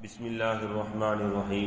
بسم الله الرحمن الرحيم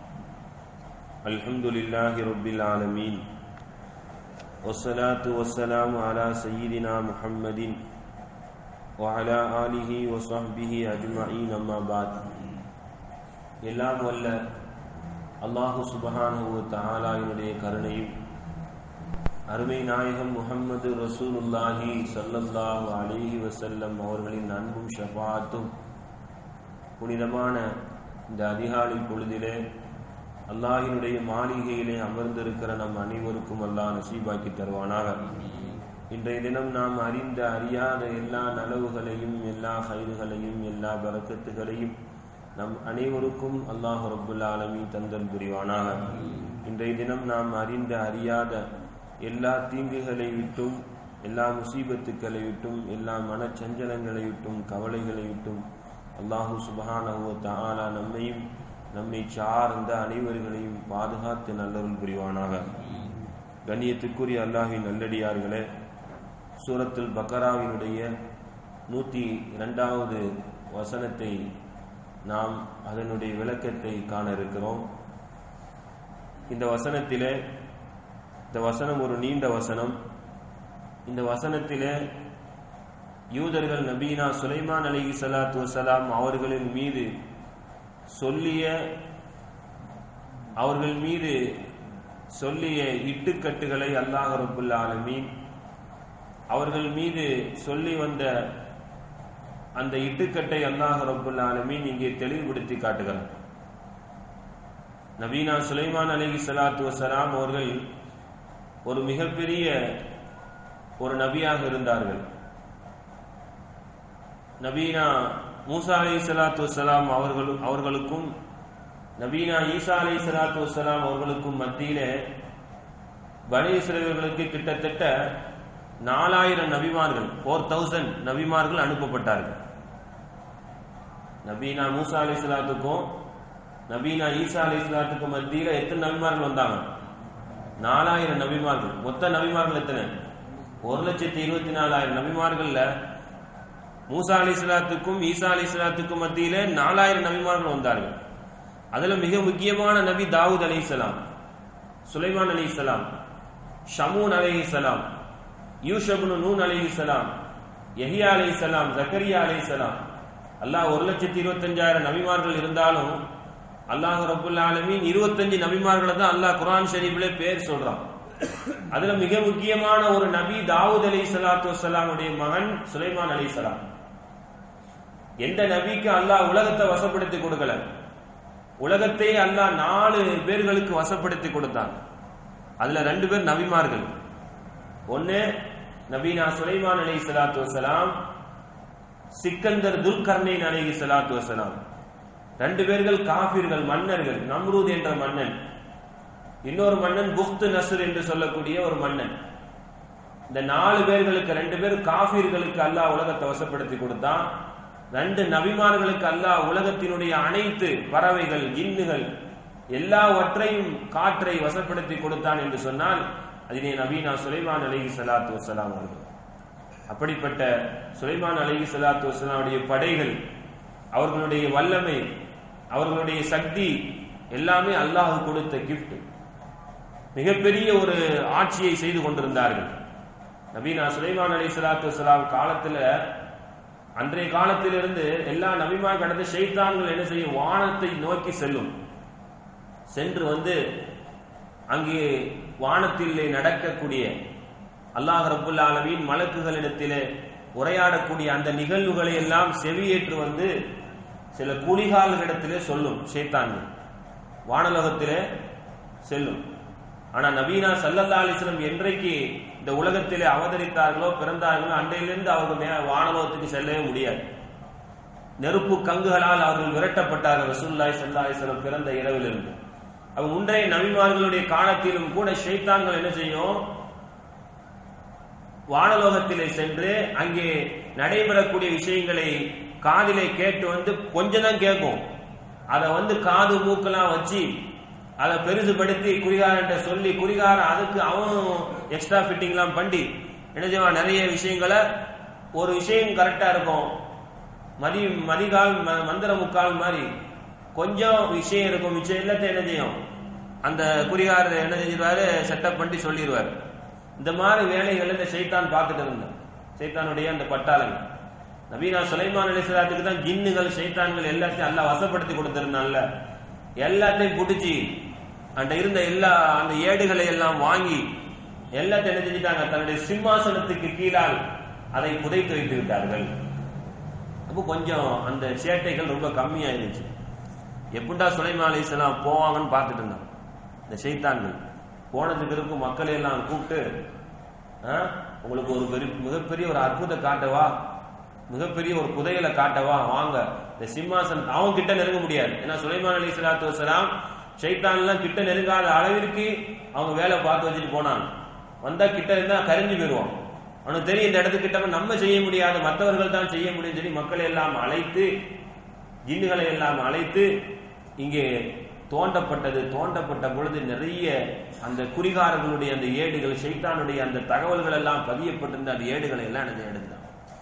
الحمد لله رب العالمين والصلاة والسلام على سيدنا محمد وعلى آله وصحبه أجمعين أما بعد எல்லாம் வல்ல அல்லாஹு சுபஹானஹு தஆலாவினுடைய கருணையும் அருமை நாயகம் முஹம்மது ரசூலுல்லாஹி ஸல்லல்லாஹு அலைஹி வஸல்லம் அவர்களின் அன்பும் ஷஃபாத்தும் புனிதமான இந்த அதிகாலை பொழுதிலே அல்லாஹினுடைய மாளிகையிலே அமர்ந்திருக்கிற நம் அனைவருக்கும் அல்லாஹ் நசீபாக்கி தருவானாக இன்றைய தினம் நாம் அறிந்த அறியாத எல்லா நலவுகளையும் எல்லா ஹைறுகளையும் எல்லா பரக்கத்துகளையும் நம் அனைவருக்கும் அல்லாஹ் ரப்புல் ஆலமீன் தந்தல் புரிவானாக இன்றைய தினம் நாம் அறிந்த அறியாத எல்லா தீங்குகளை விட்டும் எல்லா முசீபத்துக்களை விட்டும் எல்லா மனச்சஞ்சலங்களை விட்டும் கவலைகளை விட்டும் அல்லாஹு சுபஹானஹு தஆலா நம்மையும் நம்மை சார்ந்த அனைவர்களையும் பாதுகாத்து நல்லருள் புரிவானாக கண்ணியத்துக்குரிய அல்லாஹின் நல்லடியார்களே சூரத்துல் பக்கராவினுடைய நூற்றி இரண்டாவது வசனத்தை நாம் அதனுடைய விளக்கத்தை காண இருக்கிறோம் இந்த வசனத்திலே இந்த வசனம் ஒரு நீண்ட வசனம் இந்த வசனத்திலே யூதர்கள் நபீனா சுலைமான் அலி சலாத்து வசலாம் அவர்களின் மீது சொல்லிய அவர்கள் மீது சொல்லிய இட்டுக்கட்டுகளை அல்லாஹ் ரபுல் ஆலமீன் அவர்கள் மீது சொல்லி வந்த அந்த இட்டுக்கட்டை அல்லாஹ் ரபுல் ஆலமீன் இங்கே தெளிவுபடுத்தி காட்டுகிறார் நபீனா சுலைமான் அலி சலாத்து வசலாம் அவர்கள் ஒரு மிகப்பெரிய ஒரு நபியாக இருந்தார்கள் நபீனா மூசா அலி சலாத்து வசலாம் அவர்களும் அவர்களுக்கும் நபீனா ஈசா அலி சலாத்து வசலாம் அவர்களுக்கும் மத்தியிலே பனி சிறுவர்களுக்கு கிட்டத்தட்ட நாலாயிரம் நபிமார்கள் ஃபோர் தௌசண்ட் நபிமார்கள் அனுப்பப்பட்டார்கள் நபீனா மூசா அலி சலாத்துக்கும் நபீனா ஈசா அலி சலாத்துக்கும் மத்தியில எத்தனை நபிமார்கள் வந்தாங்க நாலாயிரம் நபிமார்கள் மொத்த நபிமார்கள் எத்தனை ஒரு லட்சத்தி இருபத்தி நாலாயிரம் நபிமார்கள்ல மூசா அலி சலாத்துக்கும் ஈசா அலி சலாத்துக்கும் மத்தியில நாலாயிரம் நபிமார்கள் வந்தார்கள் அதுல மிக முக்கியமான நபி தாவூத் அலி சலாம் சுலைமான் அலி சலாம் ஷமூன் அலி சலாம் யூஷபுனு நூன் அலி சலாம் எஹியா அலி சலாம் ஜக்கரியா அலி சலாம் அல்லாஹ் ஒரு லட்சத்தி இருபத்தஞ்சாயிரம் நபிமார்கள் இருந்தாலும் அல்லாஹ் ரபுல் ஆலமீன் இருபத்தஞ்சு நபிமார்களை தான் அல்லாஹ் குரான் ஷரீஃப்ல பேர் சொல்றான் அதுல மிக முக்கியமான ஒரு நபி தாவூத் அலி சலாத்து வசலாமுடைய மகன் சுலைமான் அலி சலாம் எந்த நபிக்கு அல்லாஹ் உலகத்தை வசப்படுத்தி கொடுக்கல உலகத்தை அல்லாஹ் நாலு பேர்களுக்கு வசப்படுத்தி கொடுத்தான் அதுல ரெண்டு பேர் நபிமார்கள் ஒன்னு நபீனா சுலைமான் அலி சலாத்து வசலாம் சிக்கந்தர் துல்கர்னைன் அலி சலாத்து வசலாம் ரெண்டு பேர்கள் காபிர்கள் மன்னர்கள் நம்ரூத் என்ற மன்னன் இன்னொரு மன்னன் புக்து நசுர் என்று சொல்லக்கூடிய ஒரு மன்னன் இந்த நாலு பேர்களுக்கு ரெண்டு பேர் காபிர்களுக்கு அல்லாஹ் உலகத்தை வசப்படுத்தி கொடுத்தான் ரெண்டு நபிமார்களுக்கு அல்லாஹ் உலகத்தினுடைய அனைத்து பறவைகள் இன்னுகள் எல்லாவற்றையும் காற்றை வசப்படுத்தி கொடுத்தான் என்று சொன்னால் அதிலே நபீனா சுலைமான் அலி சலாத்து வசலாம் அவர்கள் அப்படிப்பட்ட சுலைமான் அலி சலாத்து வசலாமுடைய படைகள் அவர்களுடைய வல்லமை அவர்களுடைய சக்தி எல்லாமே அல்லாஹ் கொடுத்த கிஃப்ட் மிகப்பெரிய ஒரு ஆட்சியை செய்து கொண்டிருந்தார்கள் நபீனா சுலைமான் அலி சலாத்து வலாம் காலத்துல அன்றைய காலத்திலிருந்து எல்லா நபிமா கடந்த ஷைத்தான்கள் என்ன செய்யும் வானத்தை நோக்கி செல்லும் சென்று வந்து அங்கே வானத்திலே நடக்கக்கூடிய அல்லாஹ் ரபுல் ஆலமீன் மலக்குகளிடத்திலே உரையாடக்கூடிய அந்த நிகழ்வுகளை எல்லாம் செவியேற்று வந்து சில குளிகால்களிடத்திலே சொல்லும் ஷேத்தான்கள் வானலோகத்திலே செல்லும் ஆனா நபீனா சல்லல்லா அலிஸ்லம் என்றைக்கு இந்த உலகத்திலே அவதரித்தார்களோ பிறந்தார்களோ அன்றையிலிருந்து அவர்கள் மே வானலோகத்துக்கு செல்லவே முடியாது நெருப்பு கங்குகளால் அவர்கள் விரட்டப்பட்டார்கள் ரசூல்லாய் சல்லா அலிஸ்லம் பிறந்த இரவிலிருந்து அவங்க முன்றைய நபிமார்களுடைய காலத்திலும் கூட ஷைத்தான்கள் என்ன செய்யும் வானலோகத்திலே சென்று அங்கே நடைபெறக்கூடிய விஷயங்களை காதிலே கேட்டு வந்து கொஞ்சம் தான் கேட்கும் அதை வந்து காது மூக்கெல்லாம் வச்சு அதை பெருசுபடுத்தி குடிகாரன்ட்ட சொல்லி குடிகாரன் அதுக்கு அவனும் எக்ஸ்ட்ரா ஃபிட்டிங்லாம் பண்ணி என்ன செய்வான் நிறைய விஷயங்களை ஒரு விஷயம் கரெக்டா இருக்கும் மதி மதிகால் ம- மந்திர முக்கால் மாதிரி கொஞ்சம் விஷயம் இருக்கும் மிச்சம் எல்லாத்தையும் என்ன செய்யும் அந்த குறிகாரர் என்ன செஞ்சிருவாரு செட்டப் பண்ணி சொல்லிடுவார் இந்த மாதிரி வேலைகள் இந்த சைத்தான் பார்த்துட்டு இருந்தான் சைத்தானுடைய அந்த பட்டாளங்கள் நபீனா சுலைமான் அலிஸ்லாத்துக்கு தான் ஜின்னுகள் சைத்தான்கள் எல்லாத்தையும் எல்லாம் வசப்படுத்தி கொடுத்திருந்தான்ல எல்லாத்தையும் பிடிச்சி அந்த இருந்த எல்லா அந்த ஏடுகளை எல்லாம் வாங்கி எல்லாத்தையும் என்ன செஞ்சிட்டாங்க தன்னுடைய சிம்மாசனத்துக்கு கீழால் அதை புதைத்து வைத்து விட்டார்கள் அப்போ கொஞ்சம் அந்த சேட்டைகள் ரொம்ப கம்மியா இருந்துச்சு எப்படிடா சுலைமா அலிஸ்லாம் போவாங்கன்னு பார்த்துட்டு இருந்தான் இந்த சைத்தான்கள் போனதுக்கு இருக்கும் மக்களை எல்லாம் கூப்பிட்டு ஆ, உங்களுக்கு ஒரு பெரிய மிகப்பெரிய ஒரு அற்புதம் காட்டவா மிகப்பெரிய ஒரு புதையலை காட்டவா வாங்க இந்த சிம்மாசனம் அவன் கிட்ட நெருங்க முடியாது ஏன்னா சுலைமான் அலி சலாத்து வசலாம் ஷைத்தான் எல்லாம் கிட்ட நெருங்காத அளவிற்கு அவங்க வேலை பார்த்து வச்சுட்டு போனாங்க வந்தா கிட்ட இருந்தா கரிஞ்சு போயிடுவான் அவனுக்கு தெரியும் இந்த இடத்துக்கிட்ட நம்ம செய்ய முடியாது மற்றவர்கள் தான் செய்ய முடியும் சொல்லி மக்களை எல்லாம் அழைத்து ஜின்னுகளை எல்லாம் அழைத்து இங்கே தோண்டப்பட்டது தோண்டப்பட்ட பொழுது நிறைய அந்த குறிகாரர்களுடைய அந்த ஏடுகள் ஷைத்தானுடைய அந்த தகவல்கள் எல்லாம் பதியப்பட்டிருந்த அந்த ஏடுகளை எல்லாம் என்ன எடுத்தான்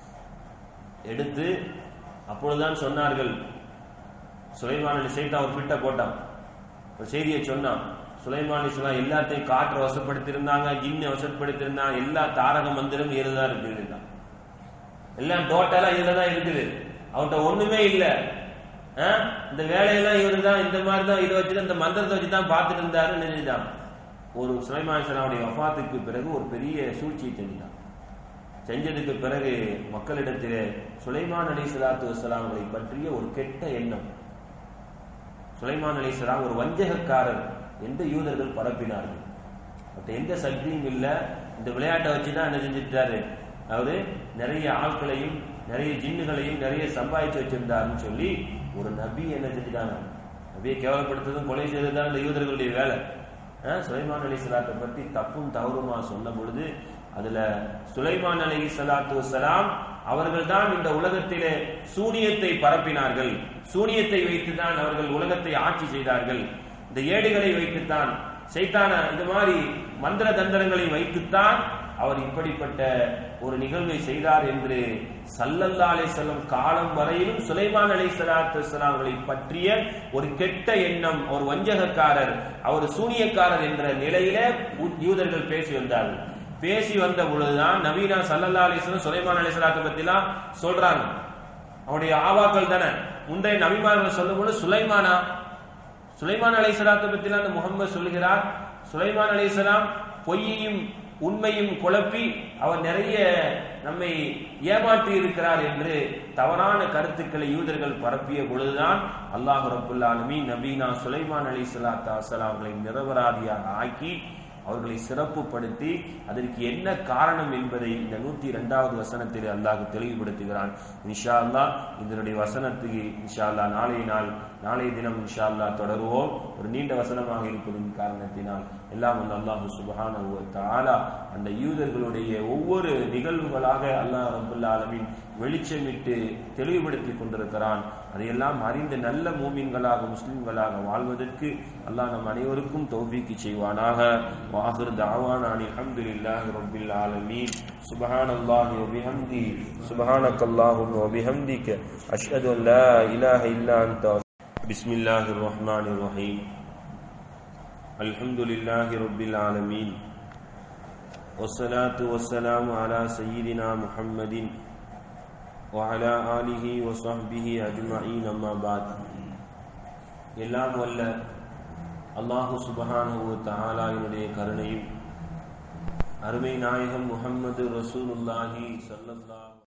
எடுத்து அப்பொழுதுதான் சொன்னார்கள் சுலைமான் அலி சைத்தான் ஒரு பிட்ட போட்டான் ஒரு செய்தியை சொன்னான் சுலைமான் அலிஸ்லாம் எல்லாத்தையும் காற்றை வசப்படுத்தியிருந்தாங்க ஜின்னு வசப்படுத்தியிருந்தாங்க எல்லா தாரக மந்திரம் இதுதான் இருக்குது எல்லாம் டோட்டலா இதுல தான் இருக்குது அவன்கிட்ட ஒண்ணுமே இல்ல ஆ? இந்த வேலையெல்லாம் இவரு தான் இந்த மாதிரி தான் இதை வச்சுட்டு இந்த மந்திரத்தை வச்சு தான் பார்த்துட்டு இருந்தாருன்னு நினைச்சான் ஒரு சுலைமான் இஸ்லாமுடைய வஃபாத்துக்கு பிறகு ஒரு பெரிய சூழ்ச்சியை செஞ்சான் செஞ்சதுக்கு பிறகு மக்களிடத்திலே சுலைமான் அலி சலாத்து வசலாம்களை பற்றிய ஒரு கெட்ட எண்ணம் சுலைமான் அலி ஒரு வஞ்சகக்காரர் என்று யூதர்கள் பரப்பினார்கள் மற்ற எந்த சக்தியும் இல்ல இந்த விளையாட்டை வச்சுதான் என்ன செஞ்சுட்டாரு அதாவது நிறைய ஆட்களையும் நிறைய ஜின்னுகளையும் நிறைய சம்பாதிச்சு வச்சிருந்தாருன்னு சொல்லி ஒரு நபி என்ன செஞ்சுட்டாங்க நபியை கேவலப்படுத்துறதும் கொலை செய்தது தான் இந்த யூதர்களுடைய வேலை அஹ், சுலைமான் அலி சலாத்தை பத்தி தப்பும் தவறுமா சொன்ன பொழுது அதுல சுலைமான் அலி சலாத்து வசலாம் அவர்கள் தான் இந்த உலகத்திலே சூனியத்தை பரப்பினார்கள் சூனியத்தை வைத்துதான் அவர்கள் உலகத்தை ஆட்சி செய்தார்கள் இந்த ஏடுகளை வைத்துத்தான் சைத்தான இந்த மாதிரி மந்திர தந்திரங்களை வைத்துத்தான் அவர் இப்படிப்பட்ட ஒரு நிகழ்வை செய்தார் என்று சல்லல்லா அலிசல்லம் காலம் வரையிலும் சுலைமான் அலி சலாத்து அவர்களை பற்றிய ஒரு கெட்ட எண்ணம் ஒரு வஞ்சகக்காரர் அவர் சூனியக்காரர் என்ற நிலையில உ- யூதர்கள் பேசி வந்தார்கள் பேசி வந்த பொழுதுதான் நவீனா சல்லல்லா அலிஸ்லாம் சுலைமான் அலி சலாத்தை பத்திலாம் சொல்றாங்க அவருடைய ஆவாக்கள் தானே முந்தைய நபிமார்கள் சொல்லும் பொழுது சுலைமானா சுலைமான் அலைசலாத்தை பற்றி அந்த முகமது சொல்கிறார் சுலைமான் அலைசலாம் பொய்யையும் உண்மையும் குழப்பி அவர் நிறைய நம்மை ஏமாற்றி இருக்கிறார் என்று தவறான கருத்துக்களை யூதர்கள் பரப்பிய பொழுதுதான் அல்லாஹ் ரபுல் ஆலமீன் நபீனா சுலைமான் அலி சலாத்தா அவர்களை நிரபராதியாக ஆக்கி அவர்களை சிறப்புப்படுத்தி அதற்கு என்ன காரணம் என்பதை இந்த நூத்தி இரண்டாவது வசனத்தில் அல்லாஹ் தெளிவுபடுத்துகிறான் இன்ஷா அல்லாஹ் இதனுடைய வசனத்துக்கு இன்ஷா அல்லாஹ் நாளைய நாள் நாளைய தினம் இன்ஷா அல்லாஹ் தொடருவோம் ஒரு நீண்ட வசனமாக இருப்பதின் காரணத்தினால் எல்லாம் வந்து அல்லாஹு சுபஹானஹு வ தஆலா அந்த யூதர்களுடைய ஒவ்வொரு நிகழ்வுகளாக அல்லாஹ் ரபுல்லா ஆலமீன் வெளிச்சமிட்டு தெளிவுபடுத்தி கொண்டிருக்கிறான் அதையெல்லாம் அறிந்த நல்ல மூமின்களாக முஸ்லிம்களாக வாழ்வதற்கு அல்லாஹ் நம் அனைவருக்கும் தௌஃபீக்கு செய்வானாக வாஹிர் தாவான் அனி அல்ஹம்துலில்லாஹி ரப்பில் ஆலமீன் சுப்ஹானல்லாஹி வ பிஹம்தி சுப்ஹானக்கல்லாஹும்ம வ பிஹம்திக அஷ்ஹது அன் லா இலாஹ இல்லா அன்த பிஸ்மில்லாஹிர் ரஹ்மானிர் ரஹீம் அல்ஹம்துலில்லாஹி ரப்பில் ஆலமீன் والصلاة والسلام على سيدنا محمد وعلى آله وصحبه أجمعين أما بعد எல்லாம் வல்ல அல்லாஹு சுபஹானஹு தஆலாவினுடைய கருணையும் அருமை நாயகம் முஹம்மது ரசூலுல்லாஹி ஸல்லல்லாஹு